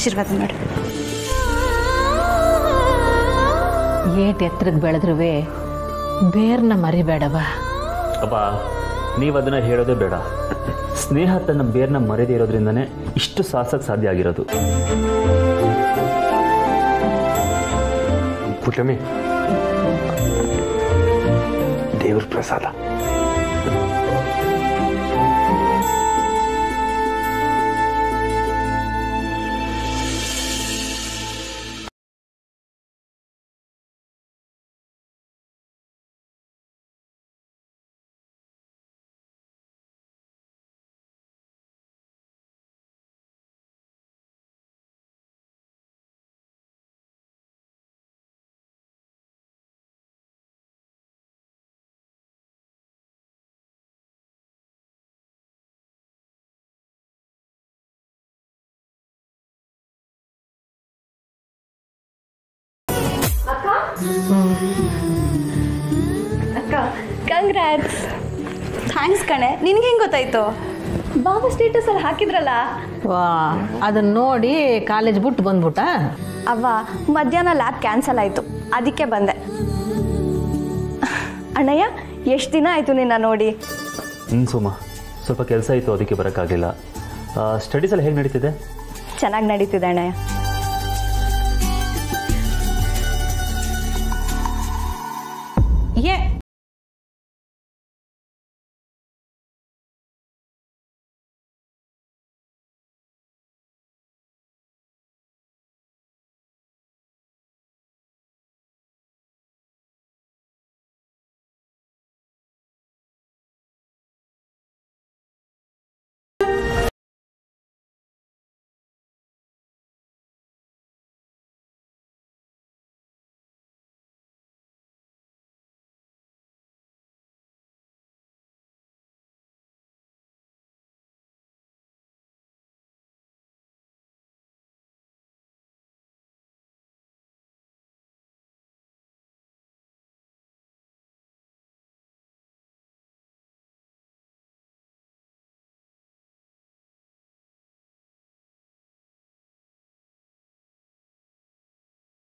ಆಶೀರ್ವಾದ ಮಾಡು ಏಟ್ ಎತ್ತರಕ್ಕೆ ಬೆಳೆದ್ರುವೆ ಬೇರ್ನ ಮರಿಬೇಡವ ಅಪ್ಪ ನೀವು ಅದನ್ನು ಹೇಳೋದೇ ಬೇಡ ಸ್ನೇಹ ತನ್ನ ಬೇರ್ನ ಮರೆಯದೇ ಇರೋದ್ರಿಂದನೇ ಇಷ್ಟು ಸಾಸಕ್ಕೆ ಸಾಧ್ಯ ಆಗಿರೋದು ಪುಟ್ಟಮ್ಮಿ ದೇವ್ರ ಪ್ರಸಾದ ಅಕ್ಕ ಕಂಗ್ರ್ಯಾಟ್ಸ್ ಥ್ಯಾಂಕ್ಸ್ ಕಣೆ ನಿನ್ಗೆ ಹೆಂಗೆ ಗೊತ್ತಾಯ್ತು ಬಾಬಾ ಸ್ಟೇಟಸಲ್ಲಿ ಹಾಕಿದ್ರಲ್ಲ ವಾ ಅದನ್ನ ನೋಡಿ ಕಾಲೇಜ್ ಬಿಟ್ಟು ಬಂದ್ಬಿಟ್ಟ ಅವ್ವ ಮಧ್ಯಾಹ್ನ ಲ್ಯಾಬ್ ಕ್ಯಾನ್ಸಲ್ ಆಯಿತು ಅದಕ್ಕೆ ಬಂದೆ ಅಣ್ಣಯ್ಯ ಎಷ್ಟು ದಿನ ಆಯಿತು ನಿನ್ನ ನೋಡಿ ಹ್ಞೂ ಸುಮ ಸ್ವಲ್ಪ ಕೆಲಸ ಇತ್ತು ಅದಕ್ಕೆ ಬರೋಕ್ಕಾಗಲಿಲ್ಲ ಸ್ಟಡೀಸ್ ಎಲ್ಲ ಹೇಗೆ ನಡೀತಿದೆ ಚೆನ್ನಾಗಿ ನಡೀತಿದೆ ಅಣ್ಣಯ್ಯ ಏ